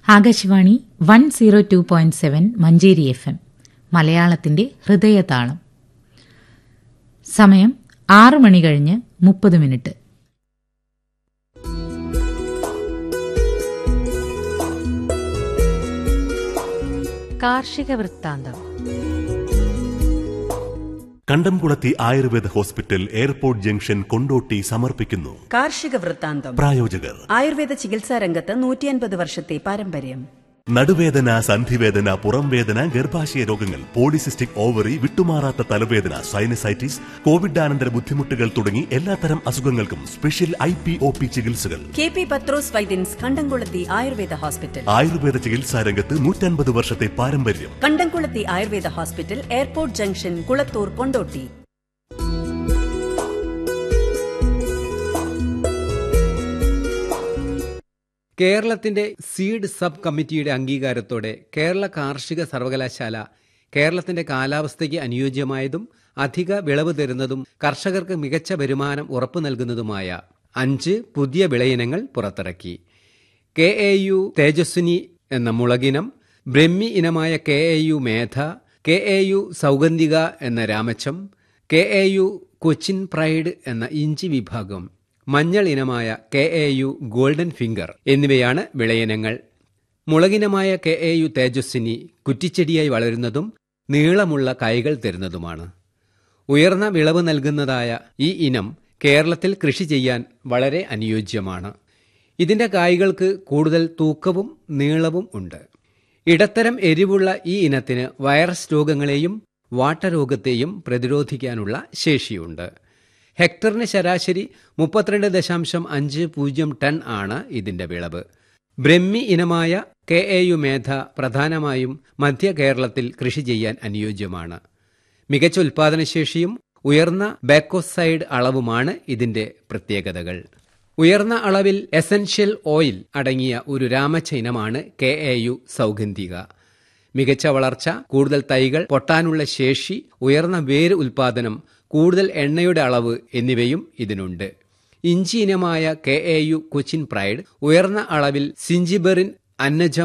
Akashvani one zero two point seven Manjeri F M മലയാളത്തിന്റെ ഹൃദയതാളം സമയം ആറ് മണി കഴിഞ്ഞ് മുപ്പത് മിനിറ്റ് കാർഷിക വൃത്താന്തം Kandamkulathi Ayurveda hospital airport junction Kondotty സമർപ്പിക്കുന്നു കാർഷിക വൃത്താന്തം പ്രായോജകർ ആയുർവേദ ചികിത്സാ രംഗത്ത് നൂറ്റിയൻപത് വർഷത്തെ പാരമ്പര്യം നടുവേദന സന്ധിവേദന പുറംവേദന ഗർഭാശയ രോഗങ്ങൾ പോളിസിസ്റ്റിക് ഓവറി വിട്ടുമാറാത്ത തലവേദന സൈനസൈറ്റിസ് കോവിഡാനന്തര ബുദ്ധിമുട്ടുകൾ തുടങ്ങി എല്ലാത്തരം അസുഖങ്ങൾക്കും special I P O P ചികിത്സകൾ കെ പി പത്രോസ് വൈദ്യൻസ് കണ്ടംകുളത്തി ആയുർവേദ ഹോസ്പിറ്റൽ ആയുർവേദ ചികിത്സാ രംഗത്ത് നൂറ്റൻപത് വർഷത്തെ പാരമ്പര്യം Kandamkulathi Ayurveda hospital airport junction Kulathur Kondotty കേരളത്തിന്റെ സീഡ് സബ് കമ്മിറ്റിയുടെ അംഗീകാരത്തോടെ കേരള കാർഷിക സർവകലാശാല കേരളത്തിന്റെ കാലാവസ്ഥയ്ക്ക് അനുയോജ്യമായതും അധിക വിളവ് തരുന്നതും കർഷകർക്ക് മികച്ച വരുമാനം ഉറപ്പു നൽകുന്നതുമായ അഞ്ച് പുതിയ വിളയിനങ്ങൾ പുറത്തിറക്കി കെ എ യു തേജസ്വിനി എന്ന മുളകിനം ബ്രഹ്മി ഇനമായ K A U Medha K A U Saugandhika എന്ന രാമച്ചം K A U Cochin pride എന്ന ഇഞ്ചി വിഭാഗം മഞ്ഞൾ ഇനമായ K A U golden finger എന്നിവയാണ് വിളയിനങ്ങൾ മുളകിനമായ കെ എ യു തേജസ്വിനി കുറ്റിച്ചെടിയായി വളരുന്നതും നീളമുള്ള കായ്കൾ തരുന്നതുമാണ് ഉയർന്ന വിളവ് നൽകുന്നതായ ഈ ഇനം കേരളത്തിൽ കൃഷി ചെയ്യാൻ വളരെ അനുയോജ്യമാണ് ഇതിന്റെ കായ്കൾക്ക് കൂടുതൽ തൂക്കവും നീളവും ഉണ്ട് ഇടത്തരം എരിവുള്ള ഈ ഇനത്തിന് വൈറസ് രോഗങ്ങളെയും വാട്ടരോഗത്തെയും പ്രതിരോധിക്കാനുള്ള ശേഷിയുണ്ട് ഹെക്ടറിന് ശരാശരി മുപ്പത്തിരണ്ട് ദശാംശം അഞ്ച് പൂജ്യം ടൺ ആണ് ഇതിന്റെ വിളവ് ബ്രഹ്മി ഇനമായ കെ എ യു മേധ പ്രധാനമായും മധ്യ കേരളത്തിൽ കൃഷി ചെയ്യാൻ അനുയോജ്യമാണ് മികച്ച ഉൽപാദനശേഷിയും ഉയർന്ന ബാക്കോസൈഡ് അളവുമാണ് ഇതിന്റെ പ്രത്യേകതകൾ ഉയർന്ന അളവിൽ എസൻഷ്യൽ ഓയിൽ അടങ്ങിയ ഒരു രാമച്ച ഇനമാണ് കെ എ യു സൗഗന്ധിക മികച്ച വളർച്ച കൂടുതൽ തൈകൾ പൊട്ടാനുള്ള ശേഷി ഉയർന്ന വേര് ഉൽപാദനം കൂടുതൽ എണ്ണയുടെ അളവ് എന്നിവയും ഇതിനുണ്ട് ഇഞ്ചി ഇനമായ K A U Cochin pride ഉയർന്ന അളവിൽ സിഞ്ചിബെറിൻ അന്നജം